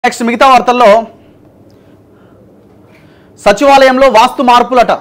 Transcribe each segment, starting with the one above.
next మిగతా వార్తల్లో సచివాలయంలో వాస్తు మార్పులట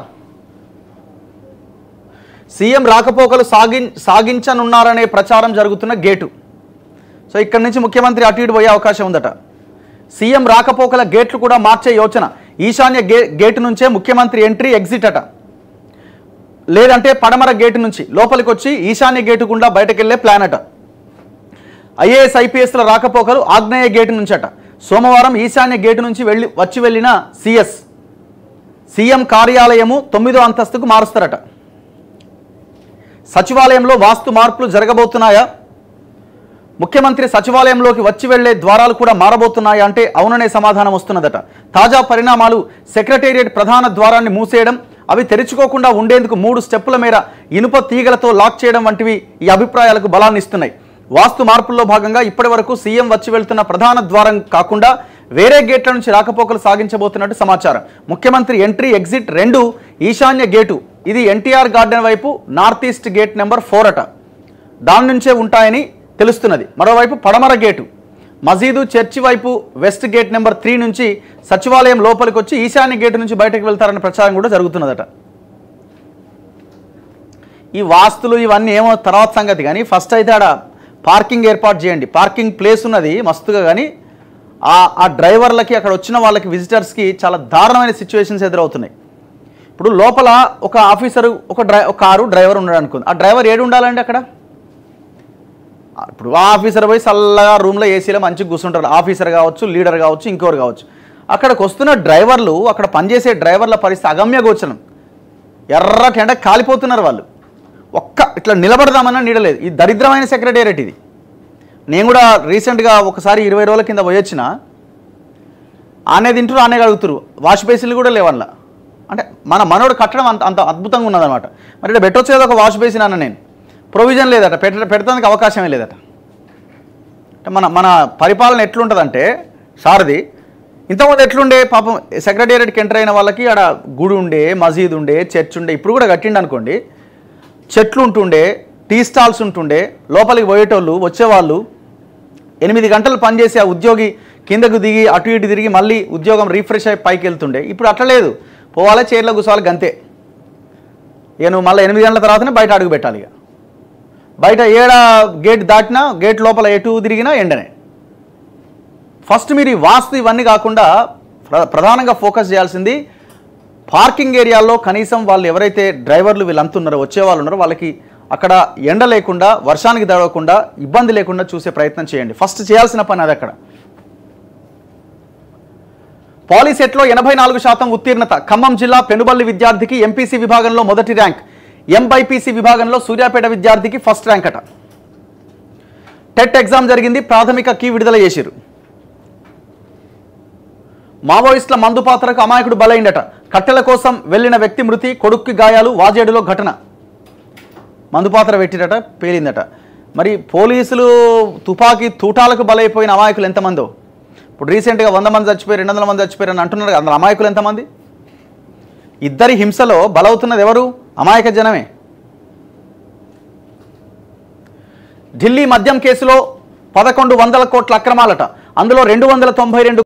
సీఎం రాకపోకలు సాగి సాగించనున్నారనే ప్రచారం జరుగుతున్న గేటు సో ఇక్కడి నుంచి ముఖ్యమంత్రి అటు ఇటు పోయే అవకాశం ఉందట సీఎం రాకపోకల గేట్లు కూడా మార్చే యోచన ఈశాన్య గే గేటు నుంచే ముఖ్యమంత్రి ఎంట్రీ ఎగ్జిట్ అట లేదంటే పడమర గేటు నుంచి లోపలికి వచ్చి ఈశాన్య గేటు గుండా బయటకు వెళ్ళే ప్లాన్ అట ఐఏఎస్ ఐపీఎస్ల రాకపోకలు ఆగ్నేయ గేటు నుంచట సోమవారం ఈశాన్య గేటు నుంచి వెళ్ళి వచ్చి వెళ్ళిన సిఎస్ సీఎం కార్యాలయము తొమ్మిదో అంతస్తుకు మారుస్తారట సచివాలయంలో వాస్తు మార్పులు జరగబోతున్నాయా ముఖ్యమంత్రి సచివాలయంలోకి వచ్చి వెళ్లే ద్వారాలు కూడా మారబోతున్నాయా అంటే అవుననే సమాధానం వస్తున్నదట తాజా పరిణామాలు సెక్రటేరియట్ ప్రధాన ద్వారాన్ని మూసేయడం అవి తెరుచుకోకుండా ఉండేందుకు మూడు స్టెప్పుల మేర ఇనుప తీగలతో లాక్ చేయడం వంటివి ఈ అభిప్రాయాలకు బలాన్ని ఇస్తున్నాయి వాస్తు మార్పుల్లో భాగంగా ఇప్పటి వరకు సీఎం వచ్చి వెళ్తున్న ప్రధాన ద్వారం కాకుండా వేరే గేట్ల నుంచి రాకపోకలు సాగించబోతున్నట్టు సమాచారం ముఖ్యమంత్రి ఎంట్రీ ఎగ్జిట్ రెండు ఈశాన్య గేటు ఇది ఎన్టీఆర్ గార్డెన్ వైపు north east gate number four అట దాని నుంచే ఉంటాయని తెలుస్తున్నది మరోవైపు పడమర గేటు మసీదు చర్చి వైపు వెస్ట్ గేట్ నెంబర్ త్రీ నుంచి సచివాలయం లోపలికి వచ్చి ఈశాన్య గేటు నుంచి బయటకు వెళ్తారన్న ప్రచారం కూడా జరుగుతున్నదట ఈ వాస్తులు ఇవన్నీ ఏమో తర్వాత సంగతి కానీ ఫస్ట్ అయితే ఆడ పార్కింగ్ ఏర్పాటు చేయండి పార్కింగ్ ప్లేస్ ఉన్నది మస్తుగా కానీ ఆ ఆ డ్రైవర్లకి అక్కడ వచ్చిన వాళ్ళకి విజిటర్స్కి చాలా దారుణమైన సిచ్యువేషన్స్ ఎదురవుతున్నాయి ఇప్పుడు లోపల ఒక ఆఫీసరు ఒక డ్రై ఒక కారు డ్రైవర్ ఉన్నాడు అనుకుంది ఆ డ్రైవర్ ఏడు ఉండాలండి అక్కడ ఇప్పుడు ఆ ఆఫీసర్ పోయి చల్లగా రూమ్లో ఏసీలో మంచిగా కూర్చుంటారు ఆఫీసర్ కావచ్చు లీడర్ కావచ్చు ఇంకోరు కావచ్చు అక్కడికి వస్తున్న డ్రైవర్లు అక్కడ పనిచేసే డ్రైవర్ల పరిస్థితి అగమ్య గోచరం ఎర్ర ఎండ కాలిపోతున్నారు వాళ్ళు ఒక్క ఇట్లా నిలబడదామన్నా నీడలేదు ఈ దరిద్రమైన సెక్రటేరియట్ ఇది నేను కూడా రీసెంట్గా ఒకసారి ఇరవై రోజుల కింద పోయొచ్చిన ఆనే తింటారు ఆనే కడుగుతారు వాష్ బేసిన్లు కూడా లేవల్ల అంటే మన మనోడు కట్టడం అంత అంత అద్భుతంగా ఉన్నదన్నమాట మరి ఇక్కడ పెట్టొచ్చు కదా ఒక వాష్ బేసిన్ అన్న నేను ప్రొవిజన్ లేదట పెట్ట పెట్టడానికి అవకాశమే లేదట అంటే మన మన పరిపాలన ఎట్లుంటుందంటే సారది ఇంతకుముందు ఎట్లుండే పాపం సెక్రటేరియట్కి ఎంటర్ అయిన వాళ్ళకి ఆడ గుడి ఉండే మసీద్ ఉండే చర్చ్ ఉండే ఇప్పుడు కూడా కట్టిండు అనుకోండి చెట్లు ఉంటుండే టీ స్టాల్స్ ఉంటుండే లోపలికి పోయేటోళ్ళు వచ్చేవాళ్ళు ఎనిమిది గంటలు పనిచేసి ఆ ఉద్యోగి కిందకు దిగి అటు ఇటు తిరిగి మళ్ళీ ఉద్యోగం రీఫ్రెష్ అయి పైకి వెళ్తుండే ఇప్పుడు అట్లా లేదు పోవాలి చైర్లో కూర్చోవాలి గంతే ఇక నువ్వు మళ్ళీ ఎనిమిది గంటల తర్వాతనే బయట అడుగు పెట్టాలి ఇక బయట ఏడ గేట్ దాటినా గేట్ లోపల ఎటు తిరిగినా ఎండనే ఫస్ట్ మీరు ఈ వాస్తు ఇవన్నీ కాకుండా ప్ర- ప్రధానంగా ఫోకస్ చేయాల్సింది పార్కింగ్ ఏరియాల్లో కనీసం వాళ్ళు ఎవరైతే డ్రైవర్లు వీళ్ళంతా ఉన్నారో వచ్చే వాళ్ళు ఉన్నారో వాళ్ళకి అక్కడ ఎండ లేకుండా వర్షానికి తడవకుండా ఇబ్బంది లేకుండా చూసే ప్రయత్నం చేయండి ఫస్ట్ చేయాల్సిన పని అది అక్కడ పాలిసెట్లో ఎనభై నాలుగు శాతం ఉత్తీర్ణత ఖమ్మం జిల్లా పెనుబల్లి విద్యార్థికి ఎంపీసీ విభాగంలో మొదటి ర్యాంక్ ఎంబైపీసీ విభాగంలో సూర్యాపేట విద్యార్థికి ఫస్ట్ ర్యాంక్ అట టెట్ ఎగ్జామ్ జరిగింది ప్రాథమిక కీ విడుదల చేసిరు మావోయిస్టుల మందు పాత్రకు అమాయకుడు బలైండట కట్టెల కోసం వెళ్లిన వ్యక్తి మృతి కొడుక్కి గాయాలు వాజేడులో ఘటన మందుపాత్ర పెట్టిరట పేలిందట మరి పోలీసులు తుపాకీ తూటాలకు బలైపోయిన అమాయకులు ఎంతమందో ఇప్పుడు రీసెంట్గా వంద మంది చచ్చిపోయారు రెండు వందల మంది చచ్చిపోయారు అని అంటున్నారు కదా అందులో అమాయకులు ఎంతమంది ఇద్దరి హింసలో బలవుతున్నది ఎవరు అమాయక జనమే ఢిల్లీ మద్యం కేసులో పదకొండు వందల కోట్ల అక్రమాలట అందులో రెండు వందల తొంభై రెండు